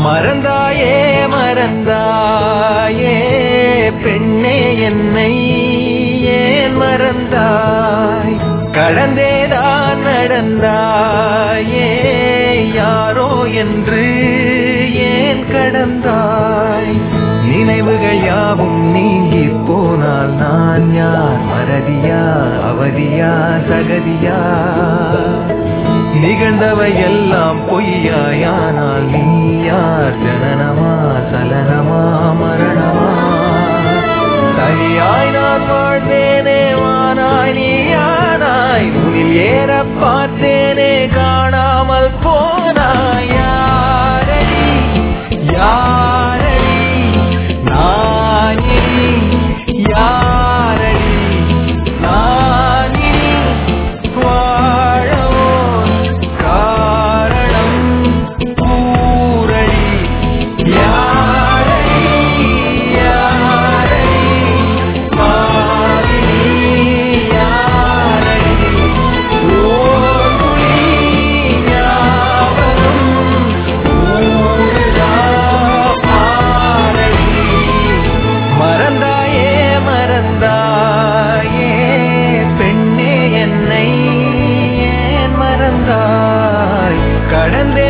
மறந்தாயே மறந்தாயே பெண்ணே என்னை ஏன் மறந்தாய் கடந்தேதான் நடந்தாயே யாரோ என்று ஏன் கடந்தாய் நினைவுகள் யாவும் நீங்கி போனால் நான் யார் மறதியா அவதியா சகதியா நிகழ்ந்தவை எல்லாம் பொய்யாயானால் நீ யார் ஜனனமா சலனமா மரணமா தனியாய் நான் வாழ்ந்தேனே வானாய் நீயானாய் உனில் ஏற பார்த்தேனே காணாமல் போனாய் யாரடி யாரடி நான் இனி யாரடி நான் இனி வாழவோ காரணம் கூறடி யாரடி யாரடி மாறி யாரடி ஓடி ஞாபகம் ஊருதா பாரடி மறந்தாயே மறந்தாயே பெண்ணே என்னை ஏன் மறந்தாய் கடந்தே